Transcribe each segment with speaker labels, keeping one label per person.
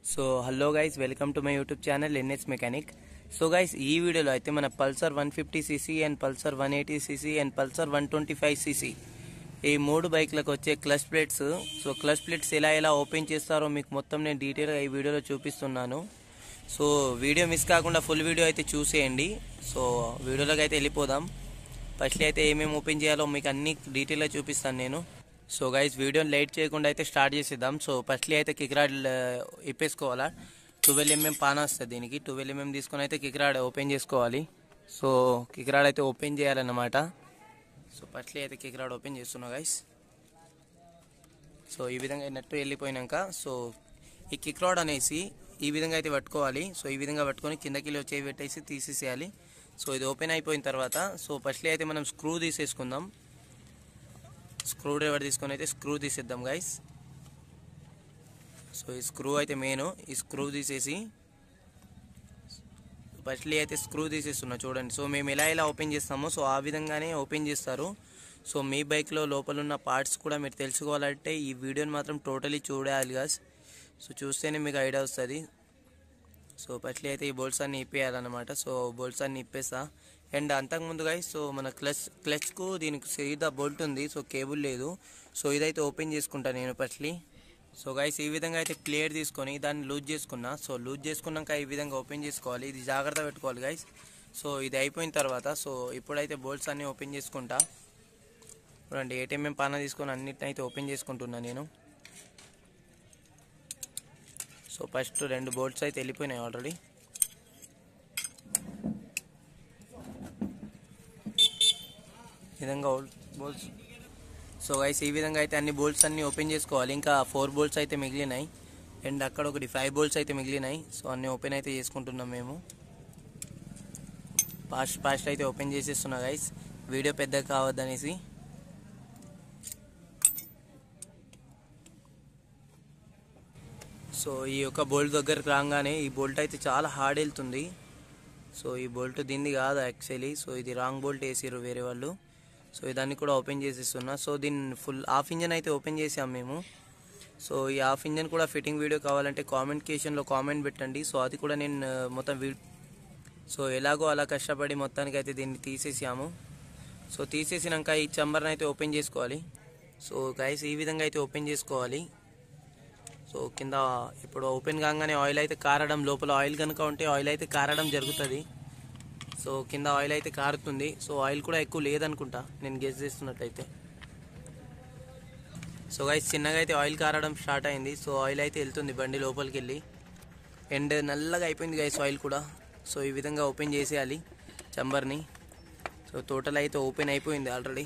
Speaker 1: so hello guys welcome to my YouTube channel NS mechanic so guys ఈ వీడియోలో అయితే మన Pulsar one fifty CC and Pulsar one eighty CC and Pulsar one twenty five CC ఈ మూడు బైక్లకు వచ్చే clutch plates so clutch plates ఎలా ఎలా ఓపెన్ చేస్తారో మీకు మొత్తం నేను డీటెయిల్గా ఈ వీడియోలో చూపిస్తున్నాను సో వీడియో మిస్ కాకుండా ఫుల్ వీడియో అయితే చూసేయండి సో వీడియోలోకి అయితే వెళ్ళిపోదాం ఫస్ట్లీ అయితే ఏమేమి ఓపెన్ చేయాలో మీకు అన్ని డీటెయిల్గా చూపిస్తాను నేను సో గైస్ వీడియోని లైట్ చేయకుండా అయితే స్టార్ట్ చేసేద్దాం సో ఫస్ట్లీ అయితే కిక్రాడ్ ఇప్పేసుకోవాలా ట్వెల్వ్ ఎంఎం పాన వస్తుంది దీనికి ట్వెల్వ్ ఎంఎం తీసుకొని అయితే కిక్రాడ్ ఓపెన్ చేసుకోవాలి సో కిక్రాడ్ అయితే ఓపెన్ చేయాలన్నమాట సో ఫస్ట్లీ అయితే కిక్రాడ్ ఓపెన్ చేస్తున్నా గైస్ సో ఈ విధంగా నెట్ వెళ్ళిపోయినాక సో ఈ కిక్ రాడ్ అనేసి ఈ విధంగా అయితే పట్టుకోవాలి సో ఈ విధంగా పట్టుకొని కిందకి చేయి పెట్టేసి తీసేసేయాలి సో ఇది ఓపెన్ అయిపోయిన తర్వాత సో ఫస్ట్లీ అయితే మనం స్క్రూ తీసేసుకుందాం స్క్రూ డ్రైవర్ తీసుకొని అయితే స్క్రూ తీసేద్దాం గైస్ సో ఈ స్క్రూ అయితే మెయిన్ ఈ స్క్రూ తీసేసి ఫస్ట్లీ అయితే స్క్రూ తీసేస్తున్నా చూడండి సో మేము ఎలా ఎలా ఓపెన్ చేస్తామో సో ఆ విధంగానే ఓపెన్ చేస్తారు సో మీ బైక్లో లోపల ఉన్న పార్ట్స్ కూడా మీరు తెలుసుకోవాలంటే ఈ వీడియోని మాత్రం టోటలీ చూడాలి గాస్ సో చూస్తేనే మీకు ఐడియా వస్తుంది సో ఫస్ట్లీ అయితే ఈ బోల్ట్స్ అన్ని ఇప్పేయాలన్నమాట సో బోల్ట్స్ అన్ని ఇప్పేస్తా అండ్ అంతకుముందు గాయ సో మన క్లచ్ క్లచ్కు దీనికి సీదా బోల్ట్ ఉంది సో కేబుల్ లేదు సో ఇదైతే ఓపెన్ చేసుకుంటా నేను ఫస్ట్లీ సో గైస్ ఈ విధంగా అయితే ప్లేట్ తీసుకొని దాన్ని లూజ్ చేసుకున్నా సో లూజ్ చేసుకున్నాక ఈ విధంగా ఓపెన్ చేసుకోవాలి ఇది జాగ్రత్త పెట్టుకోవాలి గైస్ సో ఇది అయిపోయిన తర్వాత సో ఇప్పుడైతే బోల్ట్స్ అన్ని ఓపెన్ చేసుకుంటా చూడండి ఏటీఎంఎం పాన తీసుకొని అన్నిటిని అయితే ఓపెన్ చేసుకుంటున్నా నేను సో ఫస్ట్ రెండు బోల్ట్స్ అయితే వెళ్ళిపోయినాయి ఆల్రెడీ ఈ విధంగా బోల్ట్స్ సో గైస్ ఈ విధంగా అయితే అన్ని బోల్ట్స్ అన్ని ఓపెన్ చేసుకోవాలి ఇంకా ఫోర్ బోల్ట్స్ అయితే మిగిలినాయి అండ్ అక్కడ ఒకటి ఫైవ్ బోల్ట్స్ అయితే మిగిలినాయి సో అన్ని ఓపెన్ అయితే చేసుకుంటున్నాం మేము ఫాస్ట్ ఫాస్ట్ అయితే ఓపెన్ చేసేస్తున్నా గైస్ వీడియో పెద్దగా కావద్దనేసి సో ఈ యొక్క బోల్ట్ దగ్గరకు రాగానే ఈ బోల్ట్ అయితే చాలా హార్డ్ వెళ్తుంది సో ఈ బోల్ట్ దీన్ని కాదు యాక్చువల్లీ సో ఇది రాంగ్ బోల్ట్ వేసారు వేరే వాళ్ళు సో ఇదాన్ని కూడా ఓపెన్ చేసేస్తున్నా సో దీన్ని ఫుల్ హాఫ్ ఇంజన్ అయితే ఓపెన్ చేసాం మేము సో ఈ హాఫ్ ఇంజన్ కూడా ఫిట్టింగ్ వీడియో కావాలంటే కామెంట్ కేషన్లో కామెంట్ పెట్టండి సో అది కూడా నేను ఆ, మొత్తం వీ సో ఎలాగో అలా కష్టపడి మొత్తానికి అయితే దీన్ని తీసేసాము సో తీసేసినాక ఈ చంబర్ని అయితే ఓపెన్ చేసుకోవాలి సో గైస్ ఈ విధంగా అయితే ఓపెన్ చేసుకోవాలి సో కింద ఇప్పుడు ఓపెన్ కాగానే ఆయిల్ అయితే కారడం లోపల ఆయిల్ కనుక ఉంటే ఆయిల్ అయితే కారడం జరుగుతుంది సో కింద ఆయిల్ అయితే కారుతుంది సో ఆయిల్ కూడా ఎక్కువ లేదనుకుంటా నేను గెస్ చేస్తున్నట్టయితే సో గైస్ చిన్నగా అయితే ఆయిల్ కారడం స్టార్ట్ అయింది సో ఆయిల్ అయితే వెళ్తుంది బండి లోపలికి వెళ్ళి అండ్ నల్లగా అయిపోయింది గైస్ ఆయిల్ కూడా సో ఈ విధంగా ఓపెన్ చేసేయాలి చంబర్ని సో టోటల్ అయితే ఓపెన్ అయిపోయింది ఆల్రెడీ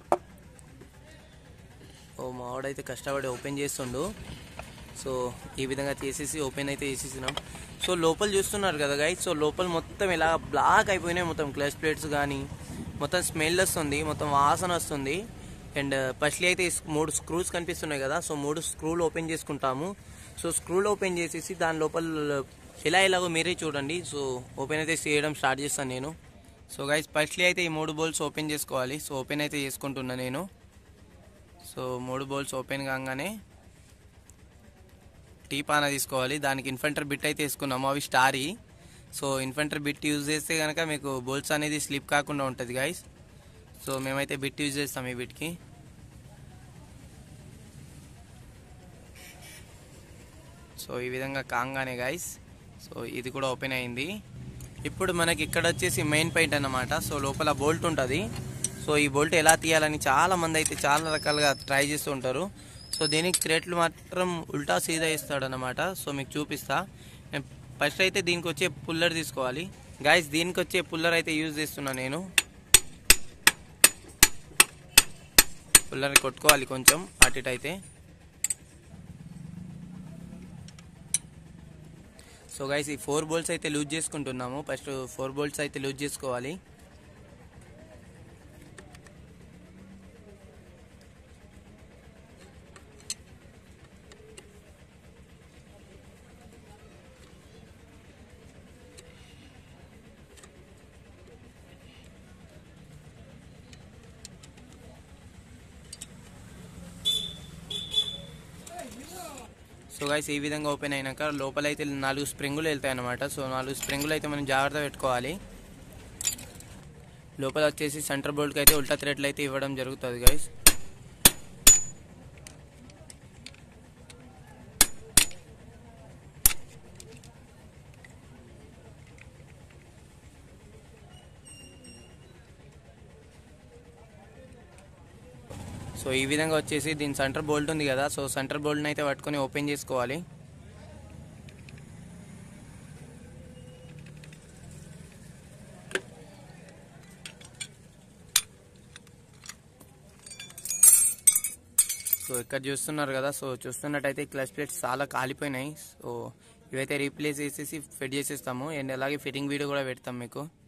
Speaker 1: ఓ మావాడైతే కష్టపడి ఓపెన్ చేస్తుండు సో ఈ విధంగా చేసేసి ఓపెన్ అయితే చేసేసినాం సో లోపల చూస్తున్నారు కదా గైస్ సో లోపల మొత్తం ఇలా బ్లాక్ అయిపోయినాయి మొత్తం క్లచ్ ప్లేట్స్ కానీ మొత్తం స్మెల్ వస్తుంది మొత్తం వాసన వస్తుంది అండ్ ఫస్ట్లీ అయితే ఈ మూడు స్క్రూస్ కనిపిస్తున్నాయి కదా సో మూడు స్క్రూలు ఓపెన్ చేసుకుంటాము సో స్క్రూలు ఓపెన్ చేసేసి దాని లోపల ఎలా ఎలాగో మీరే చూడండి సో ఓపెన్ అయితే చేయడం స్టార్ట్ చేస్తాను నేను సో గైస్ ఫస్ట్లీ అయితే ఈ మూడు బోల్స్ ఓపెన్ చేసుకోవాలి సో ఓపెన్ అయితే చేసుకుంటున్నా నేను సో మూడు బోల్స్ ఓపెన్ కాగానే టీ పాన తీసుకోవాలి దానికి ఇన్ఫెంటర్ బిట్ అయితే వేసుకున్నాము అవి స్టారీ సో ఇన్ఫెంటర్ బిట్ యూజ్ చేస్తే కనుక మీకు బోల్ట్స్ అనేది స్లిప్ కాకుండా ఉంటుంది గైస్ సో మేమైతే బిట్ యూజ్ చేస్తాం ఈ బిట్కి సో ఈ విధంగా కాంగానే గైస్ సో ఇది కూడా ఓపెన్ అయింది ఇప్పుడు మనకి ఇక్కడ వచ్చేసి మెయిన్ పాయింట్ అన్నమాట సో లోపల బోల్ట్ ఉంటుంది సో ఈ బోల్ట్ ఎలా తీయాలని చాలా మంది అయితే చాలా రకాలుగా ట్రై చేస్తూ ఉంటారు సో దీనికి క్రేట్లు మాత్రం ఉల్టా సీదా ఇస్తాడు అనమాట సో మీకు చూపిస్తా నేను ఫస్ట్ అయితే దీనికి వచ్చే పుల్లర్ తీసుకోవాలి గాయస్ దీనికి వచ్చే పుల్లర్ అయితే యూజ్ చేస్తున్నా నేను పుల్లర్ కొట్టుకోవాలి కొంచెం అటు ఇటు అయితే సో గైస్ ఈ ఫోర్ బోల్ట్స్ అయితే లూజ్ చేసుకుంటున్నాము ఫస్ట్ ఫోర్ బోల్ట్స్ అయితే లూజ్ చేసుకోవాలి సో గైస్ ఈ విధంగా ఓపెన్ అయినాక లోపల అయితే నాలుగు స్ప్రింగులు వెళ్తాయి అనమాట సో నాలుగు స్ప్రింగులు అయితే మనం జాగ్రత్త పెట్టుకోవాలి లోపల వచ్చేసి సెంటర్ బోల్ట్కి అయితే ఉల్టా థ్రెడ్లు అయితే ఇవ్వడం జరుగుతుంది గైస్ సో ఈ విధంగా వచ్చేసి దీని సెంటర్ బోల్ట్ ఉంది కదా సో సెంటర్ బోల్ట్ని అయితే పట్టుకొని ఓపెన్ చేసుకోవాలి సో ఇక్కడ చూస్తున్నారు కదా సో చూస్తున్నట్టయితే క్లచ్ ప్లేట్స్ చాలా కాలిపోయినాయి సో ఇవైతే రీప్లేస్ చేసేసి ఫిట్ చేసేస్తాము అండ్ అలాగే ఫిట్టింగ్ వీడియో కూడా పెడతాం మీకు